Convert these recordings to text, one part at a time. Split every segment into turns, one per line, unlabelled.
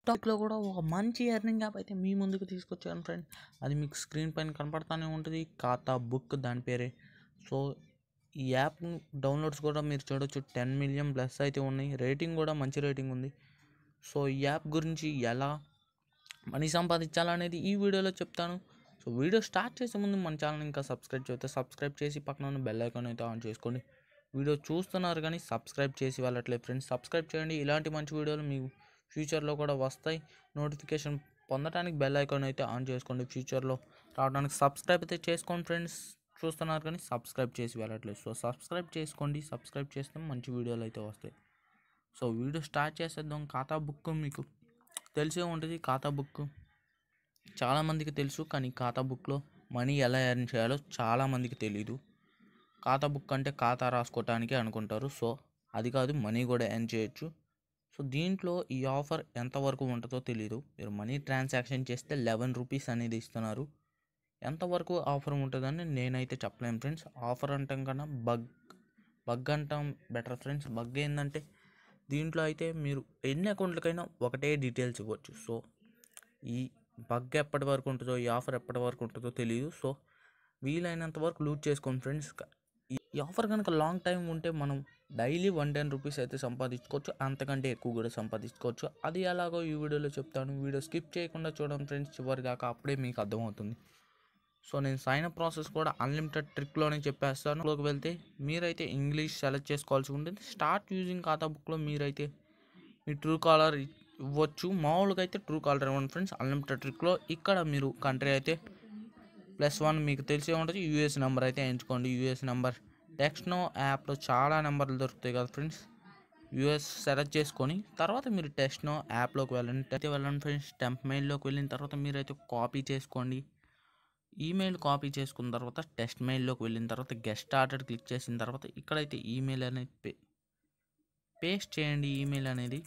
టిక్టాక్లో కూడా ఒక మంచి ఎర్నింగ్ యాప్ అయితే మీ ముందుకు తీసుకొచ్చాను ఫ్రెండ్ అది మీకు స్క్రీన్ పైన కనపడతానే ఉంటుంది ఖాతా బుక్ దాని పేరే సో ఈ యాప్ డౌన్లోడ్స్ కూడా మీరు చూడొచ్చు టెన్ మిలియన్ ప్లస్ అయితే ఉన్నాయి రేటింగ్ కూడా మంచి రేటింగ్ ఉంది సో ఈ యాప్ గురించి ఎలా మనీ సంపాదించాలనేది ఈ వీడియోలో చెప్తాను సో వీడియో స్టార్ట్ చేసే ముందు మన ఛానల్ ఇంకా సబ్స్క్రైబ్ చేస్తే సబ్స్క్రైబ్ చేసి పక్కన ఉన్న బెల్ ఐకాన్ అయితే ఆన్ చేసుకోండి వీడియో చూస్తున్నారు కానీ సబ్స్క్రైబ్ చేసి వెళ్ళట్లేదు ఫ్రెండ్స్ సబ్స్క్రైబ్ చేయండి ఇలాంటి మంచి వీడియోలు మీ ఫ్యూచర్లో కూడా వస్తాయి నోటిఫికేషన్ పొందడానికి బెల్ ఐకాన్ అయితే ఆన్ చేసుకోండి ఫ్యూచర్లో రావడానికి సబ్స్క్రైబ్ అయితే చేసుకోండి ఫ్రెండ్స్ చూస్తున్నారు కానీ సబ్స్క్రైబ్ చేసి వెళ్ళట్లేదు సో సబ్స్క్రైబ్ చేసుకోండి సబ్స్క్రైబ్ చేస్తే మంచి వీడియోలు అయితే వస్తాయి సో వీడియో స్టార్ట్ చేసేద్దాం ఖాతా బుక్ మీకు తెలిసే ఉంటుంది ఖాతా బుక్ చాలామందికి తెలుసు కానీ ఖాతా బుక్లో మనీ ఎలా ఎర్న్ చేయాలో చాలామందికి తెలియదు ఖాతా బుక్ అంటే ఖాతా రాసుకోవటానికి అనుకుంటారు సో అది కాదు మనీ కూడా ఎర్న్ చేయొచ్చు సో దీంట్లో ఈ ఆఫర్ ఎంతవరకు ఉంటుందో తెలియదు మీరు మనీ ట్రాన్సాక్షన్ చేస్తే లెవెన్ రూపీస్ అనేది ఇస్తున్నారు ఎంతవరకు ఆఫర్ ఉంటుందని నేనైతే చెప్పలేను ఫ్రెండ్స్ ఆఫర్ అంటాం కన్నా బగ్ బగ్ అంటాం బెటర్ ఫ్రెండ్స్ బగ్ ఏంటంటే దీంట్లో అయితే మీరు ఎన్ని అకౌంట్లకైనా ఒకటే డీటెయిల్స్ ఇవ్వచ్చు సో ఈ బగ్ ఎప్పటి వరకు ఉంటుందో ఈ ఆఫర్ ఎప్పటి వరకు ఉంటుందో తెలియదు సో వీలైనంత వరకు లూట్ చేసుకోండి ఫ్రెండ్స్ ఈ ఆఫర్ కనుక లాంగ్ టైం ఉంటే మనం డైలీ వన్ టెన్ రూపీస్ అయితే సంపాదించుకోవచ్చు అంతకంటే ఎక్కువ కూడా సంపాదించుకోవచ్చు అది ఎలాగో ఈ వీడియోలో చెప్తాను వీడియో స్కిప్ చేయకుండా చూడండి ఫ్రెండ్స్ చివరి దాకా అప్పుడే మీకు అర్థమవుతుంది సో నేను సైన్ అప్ ప్రాసెస్ కూడా అన్లిమిటెడ్ ట్రిక్లోనే చెప్పేస్తాను లోకి వెళ్తే మీరైతే ఇంగ్లీష్ సెలెక్ట్ చేసుకోవాల్సి ఉంటుంది స్టార్ట్ యూజింగ్ ఖాతా బుక్లో మీరైతే మీ ట్రూ కాలర్ ఇవ్వచ్చు మామూలుగా అయితే ట్రూ కాలర్ ఇవ్వండి ఫ్రెండ్స్ అన్లిమిటెడ్ ట్రిక్లో ఇక్కడ మీరు కంట్రీ అయితే ప్లస్ వన్ మీకు తెలిసే ఉంటుంది యూఎస్ నెంబర్ అయితే ఎంచుకోండి యూఎస్ నెంబర్ టెక్స్ట్నో యాప్లో చాలా నెంబర్లు దొరుకుతాయి కదా ఫ్రెండ్స్ యూఎస్ సెలెక్ట్ చేసుకొని తర్వాత మీరు టెక్స్ట్నో యాప్లోకి వెళ్ళండి అయితే వెళ్ళండి ఫ్రెండ్స్ టెంప్ మెయిల్లోకి వెళ్ళిన తర్వాత మీరైతే కాపీ చేసుకోండి ఈమెయిల్ కాపీ చేసుకున్న తర్వాత టెస్ట్ మెయిల్లోకి వెళ్ళిన తర్వాత గెస్ట్ స్టార్టెడ్ క్లిక్ చేసిన తర్వాత ఇక్కడైతే ఈమెయిల్ అనేది పే పేస్ట్ చేయండి ఈమెయిల్ అనేది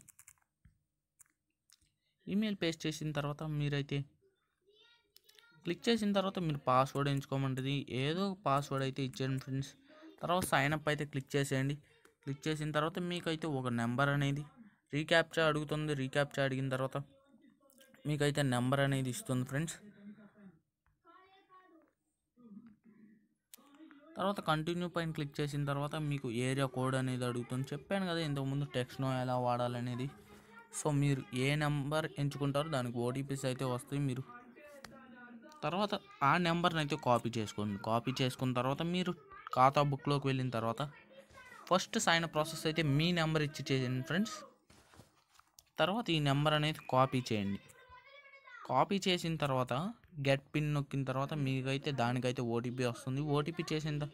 ఈమెయిల్ పేస్ట్ చేసిన తర్వాత మీరైతే క్లిక్ చేసిన తర్వాత మీరు పాస్వర్డ్ ఎంచుకోమంటుంది ఏదో ఒక పాస్వర్డ్ అయితే ఇచ్చేయండి ఫ్రెండ్స్ తర్వాత సైన్ అప్ అయితే క్లిక్ చేసేయండి క్లిక్ చేసిన తర్వాత మీకైతే ఒక నెంబర్ అనేది రీక్యాప్చా అడుగుతుంది రీక్యాప్చా అడిగిన తర్వాత మీకైతే నెంబర్ అనేది ఇస్తుంది ఫ్రెండ్స్ తర్వాత కంటిన్యూ పైన క్లిక్ చేసిన తర్వాత మీకు ఏరియా కోడ్ అనేది అడుగుతుంది చెప్పాను కదా ఇంతకుముందు టెక్స్ట్నో ఎలా వాడాలనేది సో మీరు ఏ నెంబర్ ఎంచుకుంటారో దానికి ఓటీపీస్ అయితే వస్తాయి మీరు తర్వాత ఆ నెంబర్ని అయితే కాపీ చేసుకోండి కాపీ చేసుకున్న తర్వాత మీరు ఖాతా బుక్లోకి వెళ్ళిన తర్వాత ఫస్ట్ సైన్ ప్రాసెస్ అయితే మీ నెంబర్ ఇచ్చి చేయండి ఫ్రెండ్స్ తర్వాత ఈ నెంబర్ అనేది కాపీ చేయండి కాపీ చేసిన తర్వాత గెట్ పిన్ నొక్కిన తర్వాత మీకైతే దానికైతే ఓటీపీ వస్తుంది ఓటీపీ చేసిన త-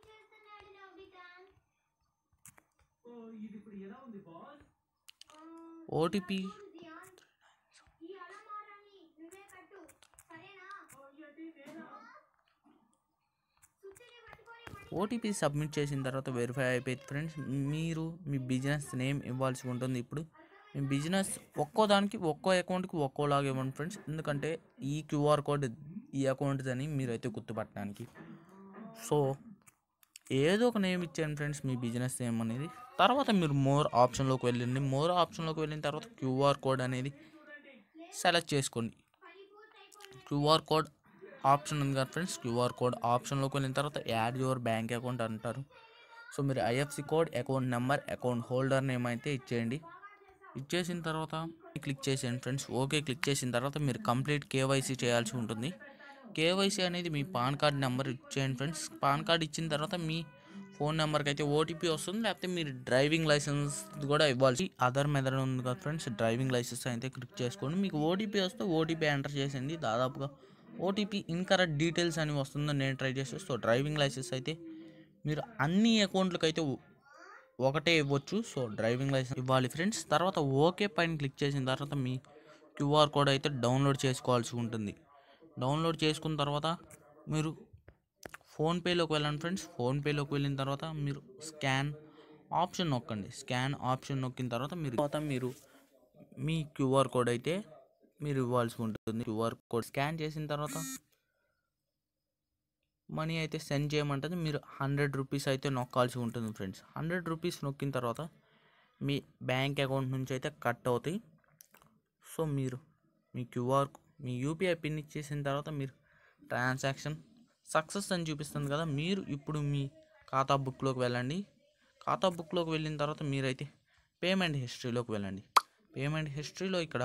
ఓటీపీ ఓటీపీ సబ్మిట్ చేసిన తర్వాత వెరిఫై అయిపోయింది ఫ్రెండ్స్ మీరు మీ బిజినెస్ నేమ్ ఇవ్వాల్సి ఉంటుంది ఇప్పుడు మీ బిజినెస్ ఒక్కో దానికి ఒక్కో అకౌంట్కి ఒక్కోలాగా ఇవ్వండి ఫ్రెండ్స్ ఎందుకంటే ఈ క్యూఆర్ కోడ్ ఈ అకౌంట్ అని మీరైతే గుర్తుపట్టడానికి సో ఏదో ఒక నేమ్ ఇచ్చేయండి ఫ్రెండ్స్ మీ బిజినెస్ నేమ్ అనేది తర్వాత మీరు మోర్ ఆప్షన్లోకి వెళ్ళండి మోర్ ఆప్షన్లోకి వెళ్ళిన తర్వాత క్యూఆర్ కోడ్ అనేది సెలెక్ట్ చేసుకోండి క్యూఆర్ కోడ్ ఆప్షన్ ఉంది కదా ఫ్రెండ్స్ క్యూఆర్ కోడ్ ఆప్షన్లోకి వెళ్ళిన తర్వాత యాడ్ యువర్ బ్యాంక్ అకౌంట్ అంటారు సో మీరు IFSC code account number account holder name అయితే ఇచ్చేయండి ఇచ్చేసిన తర్వాత క్లిక్ చేసేయండి ఫ్రెండ్స్ ఓకే క్లిక్ చేసిన తర్వాత మీరు కంప్లీట్ కేవైసీ చేయాల్సి ఉంటుంది కేవైసీ అనేది మీ పాన్ కార్డ్ నెంబర్ ఇచ్చేయండి ఫ్రెండ్స్ పాన్ కార్డ్ ఇచ్చిన తర్వాత మీ ఫోన్ నెంబర్కి అయితే ఓటీపీ వస్తుంది లేకపోతే మీరు డ్రైవింగ్ లైసెన్స్ కూడా ఇవ్వాల్సి అదర్ మెథడ్ ఉంది కదా ఫ్రెండ్స్ డ్రైవింగ్ లైసెన్స్ అయితే క్లిక్ చేసుకోండి మీకు ఓటీపీ వస్తే ఓటీపీ ఎంటర్ చేసింది దాదాపుగా ఓటీపీ ఇన్కరెక్ట్ డీటెయిల్స్ అని వస్తుందని నేను ట్రై చేస్తే సో డ్రైవింగ్ లైసెన్స్ అయితే మీరు అన్ని అకౌంట్లకు అయితే ఒకటే ఇవ్వచ్చు సో డ్రైవింగ్ లైసెన్స్ ఇవ్వాలి ఫ్రెండ్స్ తర్వాత ఓకే పైన క్లిక్ చేసిన తర్వాత మీ క్యూఆర్ కోడ్ అయితే డౌన్లోడ్ చేసుకోవాల్సి ఉంటుంది డౌన్లోడ్ చేసుకున్న తర్వాత మీరు ఫోన్పేలోకి వెళ్ళండి ఫ్రెండ్స్ ఫోన్పేలోకి వెళ్ళిన తర్వాత మీరు స్కాన్ ఆప్షన్ నొక్కండి స్కాన్ ఆప్షన్ నొక్కిన తర్వాత మీరు తర్వాత మీరు మీ క్యూఆర్ కోడ్ అయితే మీరు ఇవ్వాల్సి ఉంటుంది క్యూఆర్ కోడ్ స్కాన్ చేసిన తర్వాత మనీ అయితే సెండ్ చేయమంటుంది మీరు హండ్రెడ్ రూపీస్ అయితే నొక్కాల్సి ఉంటుంది ఫ్రెండ్స్ హండ్రెడ్ రూపీస్ నొక్కిన తర్వాత మీ బ్యాంక్ అకౌంట్ నుంచి అయితే కట్ అవుతాయి సో మీరు మీ క్యూఆర్ మీ యూపీఐ పిన్ ఇచ్చేసిన తర్వాత మీరు ట్రాన్సాక్షన్ సక్సెస్ అని చూపిస్తుంది కదా మీరు ఇప్పుడు మీ ఖాతా బుక్లోకి వెళ్ళండి ఖాతా బుక్లోకి వెళ్ళిన తర్వాత మీరైతే పేమెంట్ హిస్టరీలోకి వెళ్ళండి పేమెంట్ హిస్టరీలో ఇక్కడ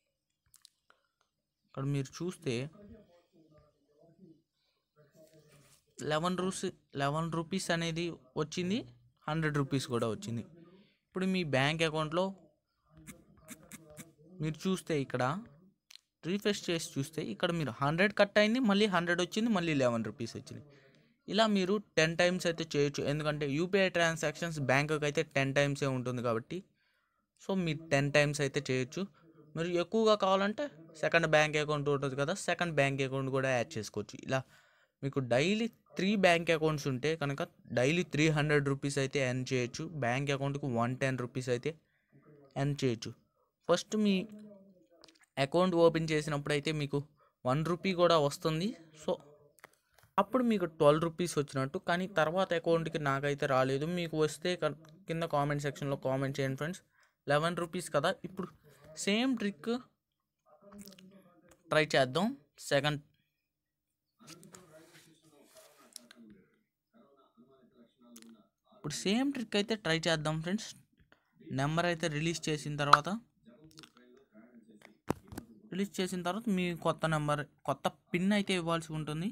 ఇక్కడ మీరు చూస్తే లెవెన్ రూస్ లెవెన్ రూపీస్ అనేది వచ్చింది హండ్రెడ్ రూపీస్ కూడా వచ్చింది ఇప్పుడు మీ బ్యాంక్ అకౌంట్లో మీరు చూస్తే ఇక్కడ రీఫ్రెష్ చేసి చూస్తే ఇక్కడ మీరు హండ్రెడ్ కట్ అయింది మళ్ళీ హండ్రెడ్ వచ్చింది మళ్ళీ లెవెన్ రూపీస్ వచ్చింది ఇలా మీరు టెన్ టైమ్స్ అయితే చేయొచ్చు ఎందుకంటే యూపీఐ ట్రాన్సాక్షన్స్ బ్యాంకుకి అయితే టెన్ టైమ్సే ఉంటుంది కాబట్టి సో మీరు టెన్ టైమ్స్ అయితే చేయొచ్చు మీరు ఎక్కువగా కావాలంటే సెకండ్ బ్యాంక్ అకౌంట్ ఉంటుంది కదా సెకండ్ బ్యాంక్ అకౌంట్ కూడా యాడ్ చేసుకోవచ్చు ఇలా మీకు డైలీ త్రీ బ్యాంక్ అకౌంట్స్ ఉంటే కనుక డైలీ త్రీ హండ్రెడ్ రూపీస్ అయితే ఎర్న్ చేయొచ్చు బ్యాంక్ అకౌంట్కి వన్ టెన్ రూపీస్ అయితే ఎర్న్ చేయొచ్చు ఫస్ట్ మీ అకౌంట్ ఓపెన్ చేసినప్పుడు అయితే మీకు వన్ రూపీ కూడా వస్తుంది సో అప్పుడు మీకు ట్వెల్వ్ రూపీస్ వచ్చినట్టు కానీ తర్వాత అకౌంట్కి నాకైతే రాలేదు మీకు వస్తే క- కింద కామెంట్ సెక్షన్లో కామెంట్ చేయండి ఫ్రెండ్స్ లెవెన్ రూపీస్ కదా ఇప్పుడు సేమ్ ట్రిక్ ట్రై చేద్దాం సెకండ్ ఇప్పుడు సేమ్ ట్రిక్ అయితే ట్రై చేద్దాం ఫ్రెండ్స్ నెంబర్ అయితే రిలీజ్ చేసిన తర్వాత రిలీజ్ చేసిన తర్వాత మీ కొత్త నెంబర్ కొత్త పిన్ అయితే ఇవ్వాల్సి ఉంటుంది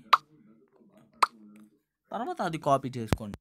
తర్వాత అది కాపీ చేసుకోండి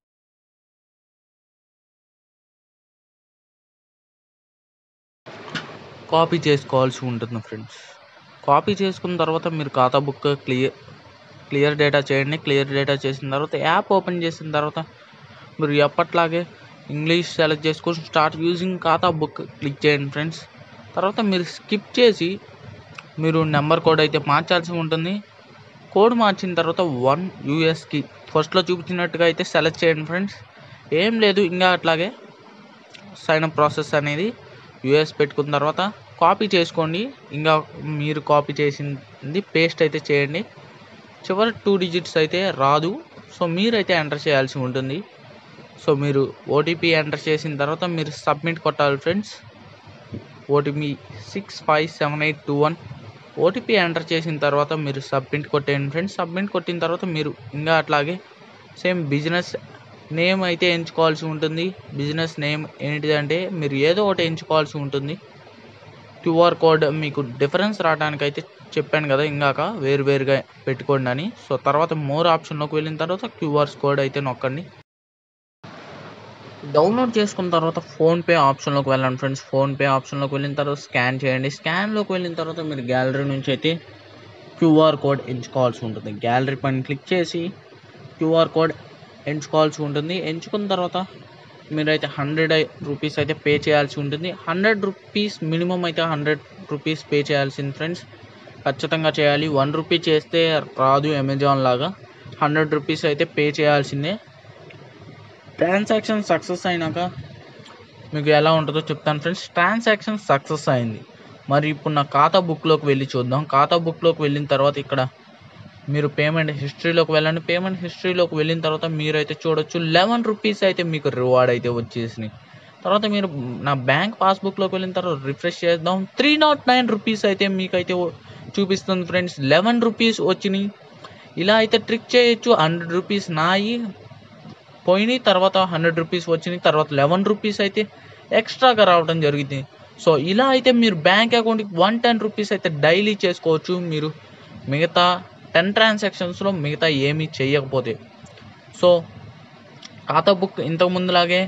కాపీ చేసుకోవాల్సి ఉంటుంది ఫ్రెండ్స్ కాపీ చేసుకున్న తర్వాత మీరు Khatabook clear clear data చేయండి క్లియర్ డేటా చేసిన తర్వాత యాప్ ఓపెన్ చేసిన తర్వాత మీరు ఎప్పట్లాగే ఇంగ్లీష్ సెలెక్ట్ చేసుకొని start using Khatabook click చేయండి ఫ్రెండ్స్ తర్వాత మీరు స్కిప్ చేసి మీరు నెంబర్ కోడ్ అయితే మార్చాల్సి ఉంటుంది కోడ్ మార్చిన తర్వాత వన్ యూఎస్కి ఫస్ట్లో చూపించినట్టుగా అయితే సెలెక్ట్ చేయండి ఫ్రెండ్స్ ఏం లేదు ఇంకా అట్లాగే సైన్ అప్ ప్రాసెస్ అనేది యూఎస్ పెట్టుకున్న తర్వాత కాపీ చేసుకోండి ఇంకా మీరు కాపీ చేసింది పేస్ట్ అయితే చేయండి చివరి టూ డిజిట్స్ అయితే రాదు సో మీరైతే ఎంటర్ చేయాల్సి ఉంటుంది సో మీరు ఓటీపీ ఎంటర్ చేసిన తర్వాత మీరు సబ్మిట్ కొట్టాలి friends OTP six five seven eight two one OTP enter చేసిన తర్వాత మీరు సబ్మిట్ కొట్టేయండి ఫ్రెండ్స్ సబ్మిట్ కొట్టిన తర్వాత మీరు ఇంకా అట్లాగే సేమ్ బిజినెస్ నేమ్ అయితే ఎంచుకోవాల్సి ఉంటుంది బిజినెస్ నేమ్ ఏంటిదంటే మీరు ఏదో ఒకటి ఎంచుకోవాల్సి ఉంటుంది క్యూఆర్ కోడ్ మీకు డిఫరెన్స్ రావడానికి అయితే చెప్పాను కదా ఇందాక వేరు వేరుగా పెట్టుకోండి అని సో తర్వాత మోర్ ఆప్షన్లోకి వెళ్ళిన తర్వాత క్యూఆర్ కోడ్ అయితే నొక్కండి డౌన్లోడ్ చేసుకున్న తర్వాత ఫోన్పే ఆప్షన్లోకి వెళ్ళండి ఫ్రెండ్స్ ఫోన్పే ఆప్షన్లోకి వెళ్ళిన తర్వాత స్కాన్ చేయండి స్కాన్లోకి వెళ్ళిన తర్వాత మీరు గ్యాలరీ నుంచి అయితే క్యూఆర్ కోడ్ ఎంచుకోవాల్సి ఉంటుంది గ్యాలరీ పైన క్లిక్ చేసి క్యూఆర్ కోడ్ ఎంచుకోవాల్సి ఉంటుంది ఎంచుకున్న తర్వాత మీరైతే హండ్రెడ్ రూపీస్ అయితే పే చేయాల్సి ఉంటుంది హండ్రెడ్ రూపీస్ మినిమం అయితే హండ్రెడ్ రూపీస్ పే చేయాల్సింది ఫ్రెండ్స్ ఖచ్చితంగా చేయాలి వన్ రూపీ చేస్తే రాదు అమెజాన్ లాగా హండ్రెడ్ రూపీస్ అయితే పే చేయాల్సిందే ట్రాన్సాక్షన్ సక్సెస్ అయినాక మీకు ఎలా ఉంటుందో చెప్తాను ఫ్రెండ్స్ ట్రాన్సాక్షన్ సక్సెస్ అయింది మరి ఇప్పుడు నా ఖాతా బుక్లోకి వెళ్ళి చూద్దాం ఖాతా బుక్లోకి వెళ్ళిన తర్వాత ఇక్కడ మీరు పేమెంట్ హిస్టరీలోకి వెళ్ళండి పేమెంట్ హిస్టరీలోకి వెళ్ళిన తర్వాత మీరైతే చూడొచ్చు లెవెన్ రూపీస్ అయితే మీకు రివార్డ్ అయితే వచ్చేసినాయి తర్వాత మీరు నా బ్యాంక్ పాస్బుక్లోకి వెళ్ళిన తర్వాత రిఫ్రెష్ చేద్దాం త్రీ నాట్ నైన్ రూపీస్ అయితే మీకైతే ఓ- చూపిస్తుంది ఫ్రెండ్స్ లెవెన్ రూపీస్ వచ్చినాయి ఇలా అయితే ట్రిక్ చేయొచ్చు హండ్రెడ్ రూపీస్ నాయి పోయినాయి తర్వాత హండ్రెడ్ రూపీస్ వచ్చినాయి తర్వాత లెవెన్ రూపీస్ అయితే ఎక్స్ట్రాగా రావడం జరిగింది సో ఇలా అయితే మీరు బ్యాంక్ అకౌంట్కి వన్ టెన్ రూపీస్ అయితే డైలీ చేసుకోవచ్చు మీరు మిగతా టెన్ ట్రాన్సాక్షన్స్లో మిగతా ఏమీ చేయకపోతే సో ఖాతా బుక్ ఇంతకు ముందులాగే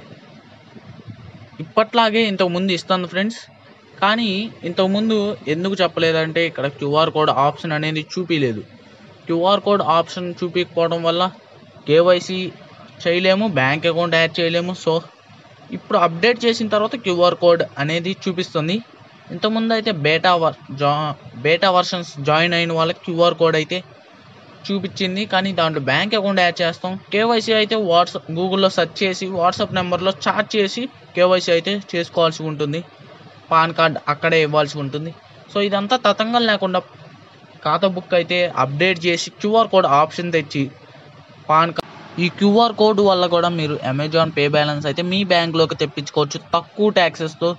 ఇప్పట్లాగే ఇంతకు ముందు ఇస్తుంది ఫ్రెండ్స్ కానీ ఇంతకుముందు ఎందుకు చెప్పలేదంటే ఇక్కడ క్యూఆర్ కోడ్ ఆప్షన్ అనేది చూపించలేదు క్యూఆర్ కోడ్ ఆప్షన్ చూపించకపోవడం వల్ల కేవైసీ చేయలేము బ్యాంక్ అకౌంట్ యాడ్ చేయలేము సో ఇప్పుడు అప్డేట్ చేసిన తర్వాత క్యూఆర్ కోడ్ అనేది చూపిస్తుంది ఇంతకుముందు అయితే బేటా వర్ జా బేటా వర్షన్స్ జాయిన్ అయిన వాళ్ళకి క్యూఆర్ కోడ్ అయితే చూపించింది కానీ దాంట్లో బ్యాంక్ అకౌంట్ యాడ్ చేస్తాం కేవైసీ అయితే వాట్సాప్ గూగుల్లో సెర్చ్ చేసి వాట్సాప్ నెంబర్లో చాట్ చేసి కేవైసీ అయితే చేసుకోవాల్సి ఉంటుంది పాన్ కార్డ్ అక్కడే ఇవ్వాల్సి ఉంటుంది సో ఇదంతా తతంగం లేకుండా ఖాతా బుక్ అయితే అప్డేట్ చేసి క్యూఆర్ కోడ్ ఆప్షన్ తెచ్చి పాన్ కార్డ్ ఈ క్యూఆర్ కోడ్ వల్ల కూడా మీరు అమెజాన్ పే బ్యాలెన్స్ అయితే మీ బ్యాంక్లోకి తెప్పించుకోవచ్చు తక్కువ ట్యాక్సెస్తో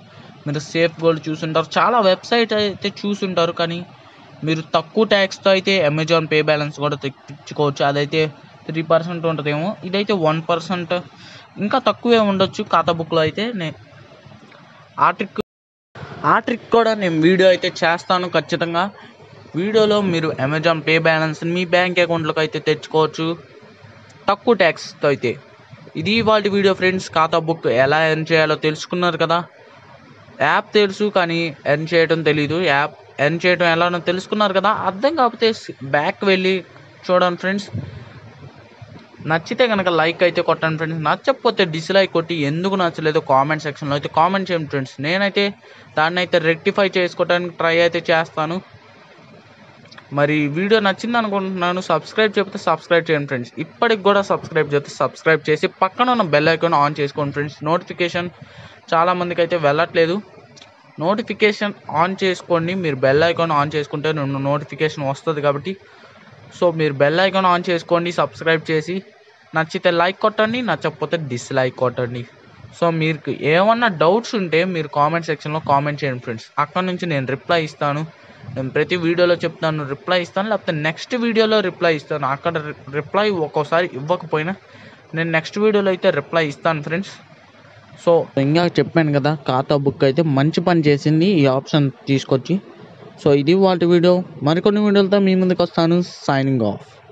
మీరు సేఫ్ గోల్డ్ చూసుంటారు చాలా వెబ్సైట్ అయితే చూసుంటారు కానీ మీరు తక్కువ ట్యాక్స్తో అయితే అమెజాన్ పే బ్యాలెన్స్ కూడా తెప్పించుకోవచ్చు అదైతే త్రీ పర్సెంట్ ఉంటుందేమో ఇదైతే వన్ పర్సెంట్ ఇంకా తక్కువే ఉండొచ్చు ఖాతా బుక్లో అయితే నే ఆ ట్రిక్ ఆ ట్రిక్ కూడా నేను వీడియో అయితే చేస్తాను ఖచ్చితంగా వీడియోలో మీరు అమెజాన్ పే బ్యాలెన్స్ మీ బ్యాంక్ అకౌంట్లోకి అయితే తెచ్చుకోవచ్చు తక్కువ ట్యాక్స్తో అయితే ఇది వాటి వీడియో ఫ్రెండ్స్ ఖాతా బుక్ ఎలా ఎర్న్ చేయాలో తెలుసుకున్నారు కదా యాప్ తెలుసు కానీ ఎర్న్ చేయడం తెలీదు యాప్ ఎర్న్ చేయడం ఎలానో తెలుసుకున్నారు కదా అర్థం కాకపోతే బ్యాక్ వెళ్ళి చూడండి ఫ్రెండ్స్ నచ్చితే కనుక లైక్ అయితే కొట్టండి ఫ్రెండ్స్ నచ్చకపోతే డిస్లైక్ కొట్టి ఎందుకు నచ్చలేదో కామెంట్ సెక్షన్లో అయితే కామెంట్ చేయండి ఫ్రెండ్స్ నేనైతే దాన్ని అయితే రెక్టిఫై చేసుకోవడానికి ట్రై అయితే చేస్తాను మరి వీడియో నచ్చింది అనుకుంటున్నాను సబ్స్క్రైబ్ చెప్తే సబ్స్క్రైబ్ చేయండి ఫ్రెండ్స్ ఇప్పటికి కూడా సబ్స్క్రైబ్ చేస్తే సబ్స్క్రైబ్ చేసి పక్కన ఉన్న బెల్ ఐకాన్ ఆన్ చేసుకోండి ఫ్రెండ్స్ నోటిఫికేషన్ చాలామందికి అయితే వెళ్ళట్లేదు నోటిఫికేషన్ ఆన్ చేసుకోండి మీరు బెల్ ఐకాన్ ఆన్ చేసుకుంటే రెండు నోటిఫికేషన్ వస్తుంది కాబట్టి సో మీరు బెల్ ఐకాన్ ఆన్ చేసుకోండి సబ్స్క్రైబ్ చేసి నచ్చితే లైక్ కొట్టండి నచ్చకపోతే డిస్లైక్ కొట్టండి సో మీకు ఏమన్నా డౌట్స్ ఉంటే మీరు కామెంట్ సెక్షన్లో కామెంట్ చేయండి ఫ్రెండ్స్ అక్కడ నుంచి నేను రిప్లై ఇస్తాను నేను ప్రతి వీడియోలో చెప్తాను రిప్లై ఇస్తాను లేకపోతే నెక్స్ట్ వీడియోలో రిప్లై ఇస్తాను అక్కడ రిప్లై ఒక్కోసారి ఇవ్వకపోయినా నేను నెక్స్ట్ వీడియోలో అయితే రిప్లై ఇస్తాను ఫ్రెండ్స్ సో ఇంకా చెప్పాను కదా ఖాతా బుక్ అయితే మంచి పని చేసింది ఈ ఆప్షన్ తీసుకొచ్చి సో ఇది వాటి వీడియో మరికొన్ని వీడియోలతో మీ ముందుకు వస్తాను సైనింగ్ ఆఫ్